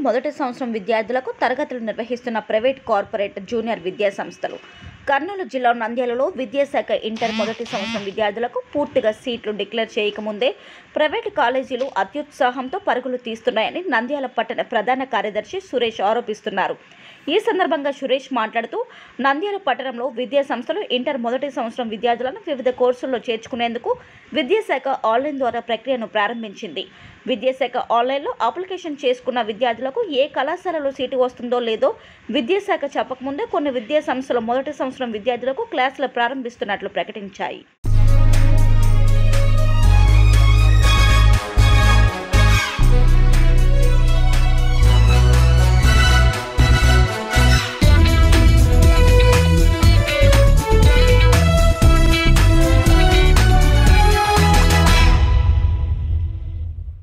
మొదటి సంవత్సరం విద్యార్థులకు తరగతులు నిర్వహిస్తున్న ప్రైవేట్ కార్పొరేట్ జూనియర్ విద్యా సంస్థలు కర్నూలు జిల్లా నంద్యాలలో విద్యాశాఖ ఇంటర్ మొదటి సంవత్సరం విద్యార్థులకు పూర్తిగా సీట్లు డిక్లేర్ చేయకముందే ప్రైవేటు కాలేజీలు అత్యుత్సాహంతో పరుగులు తీస్తున్నాయని నంద్యాల పట్టణ ప్రధాన కార్యదర్శి సురేష్ ఆరోపిస్తున్నారు ఈ సందర్భంగా సురేష్ మాట్లాడుతూ నంద్యాల పట్టణంలో విద్యా సంస్థలు ఇంటర్ మొదటి సంవత్సరం విద్యార్థులను వివిధ కోర్సుల్లో చేర్చుకునేందుకు విద్యాశాఖ ఆన్లైన్ ద్వారా ప్రక్రియను ప్రారంభించింది విద్యాశాఖ ఆన్లైన్లో అప్లికేషన్ చేసుకున్న విద్యార్థులకు ఏ కళాశాలలో సీటు వస్తుందో లేదో విద్యాశాఖ చెప్పకముందే కొన్ని విద్యా సంస్థలు మొదటి సంవత్సరం విద్యార్థులకు క్లాసులు ప్రారంభిస్తున్నట్లు ప్రకటించాయి